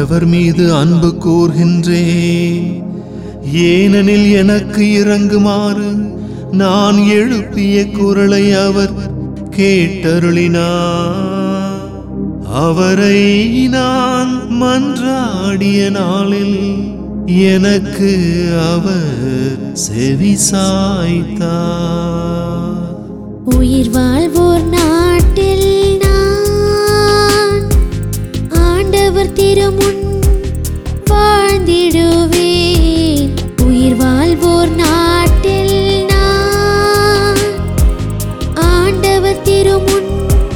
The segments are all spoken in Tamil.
ஆண்டவர் மீது அன்பு கூர்கின்றேன் ஏனெனில் எனக்கு இறங்குமாறு நான் எழுப்பிய குரலை அவர் கேட்டருளினார் அவரை நான் மன்றாடிய நாளில் எனக்கு அவர் செவி சாய்த்தார் உயிர் வாழ்வோர் நாட்டில் நான் ஆண்டவர் திருமுன் வாழ்ந்திடுவேன் உயிர் வாழ்வோர் நாட்டில் நான் ஆண்டவர் திருமுன்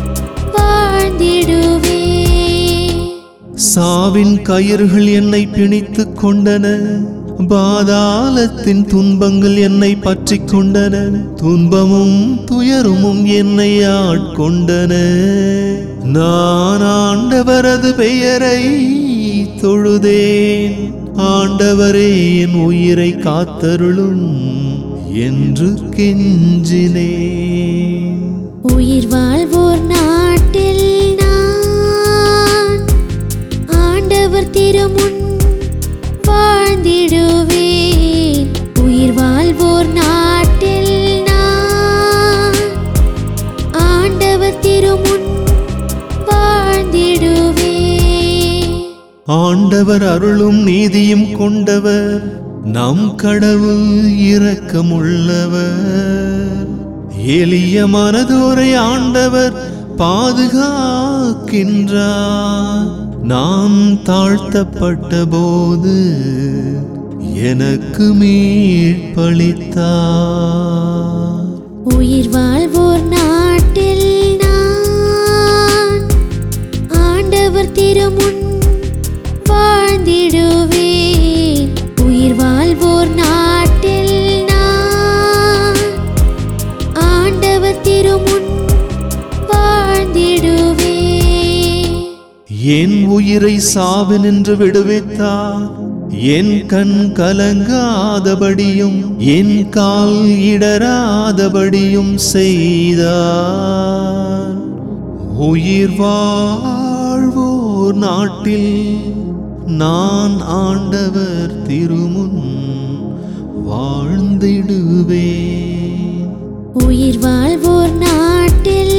வாழ்ந்திடுவேன் சாவின் கயிறுகள் என்னை பிணித்துக் கொண்டன பாதாளத்தின் துன்பங்கள் என்னை பற்றிக் கொண்டன துன்பமும் துயரமும் என்னை ஆட்கொண்டன நான் ஆண்டவரது பெயரை தொழுதேன் ஆண்டவரே என் உயிரை காத்தருளும் என்று கெஞ்சினேன் உயிர் வாழ்வோர் நாட்டில் நான் ஆண்டவர் திருமுன் வாழ்ந்திடுவேன் உயிர் வாழ்வோர் நாட்டில் நான் ஆண்டவர் திருமுன் வாழ்ந்திடுவேன் ஆண்டவர் அருளும் நீதியும் கொண்டவர் நம் கடவுள் இரக்கமுள்ளவர் எளிய மனதோரை ஆண்டவர் பாதுகாக்கின்றார் நான் தாழ்த்தப்பட்ட போது எனக்கு மீட்பளித்தார் உயிர் வாழ்வோர் நாட்டில் நான் ஆண்டவர் திருமுன் வாழ்ந்திடுவேன் உயிர் வாழ்வோர் நாட்டில் நான் ஆண்டவர் திருமுன் வாழ்ந்திடுவேன் என் உயிரை சாவு நின்று விடுவித்தார் என் கண் கலங்காதபடியும் என் கால் இடராதபடியும் செய்தார் உயிர் வாழ்வோர் நாட்டில் நான் ஆண்டவர் திருமுன் வாழ்ந்திடுவேன் உயிர் வாழ்வோர் நாட்டில்